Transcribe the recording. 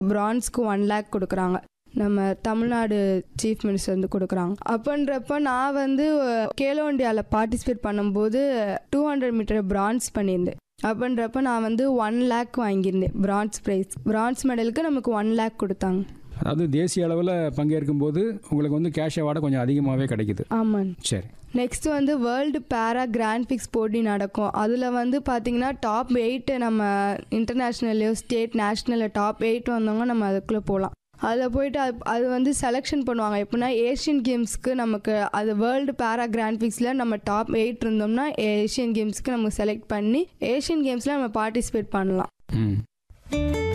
பிரான்ஸ்க்கு one lakh கொடுக்குறாங்க நம்ம Tamil Nadu chief minister வந்து கொடுக்குறாங்க அப்பன்றப்ப நான் வந்து கேலோ இண்டியாவில் பார்ட்டிசிபேட் பண்ணும்போது டூ ஹண்ட்ரட் மீட்டர் பிரான்ஸ் பண்ணியிருந்தேன் அப்பன்றப்ப நான் வந்து ஒன் லேக் வாங்கியிருந்தேன் பிரான்ஸ் ப்ரைஸ் பிரான்ஸ் மெடலுக்கு நமக்கு ஒன் லேக் கொடுத்தாங்க அதாவது தேசிய அளவில் பங்கேற்கும் போது உங்களுக்கு வந்து கேஷ் அவார்டு கொஞ்சம் அதிகமாகவே கிடைக்குது ஆமாம் சரி நெக்ஸ்ட் வந்து வேர்ல்டு பேரா கிராண்ட் பிக்ஸ் போட்டி நடக்கும் அதில் வந்து பார்த்தீங்கன்னா டாப் எயிட் நம்ம இன்டர்நேஷ்னல்லையோ ஸ்டேட் நேஷ்னலில் டாப் எயிட் வந்தவங்க நம்ம அதுக்குள்ளே போகலாம் அதில் போயிட்டு அது அது வந்து செலெக்ஷன் பண்ணுவாங்க எப்படின்னா ஏஷியன் கேம்ஸ்க்கு நமக்கு அது வேர்ல்டு பேரா கிராண்ட் பிக்ஸில் நம்ம டாப் எயிட் இருந்தோம்னா ஏஷியன் கேம்ஸ்க்கு நமக்கு செலக்ட் பண்ணி ஏஷியன் கேம்ஸில் நம்ம பார்ட்டிசிபேட் பண்ணலாம் ம்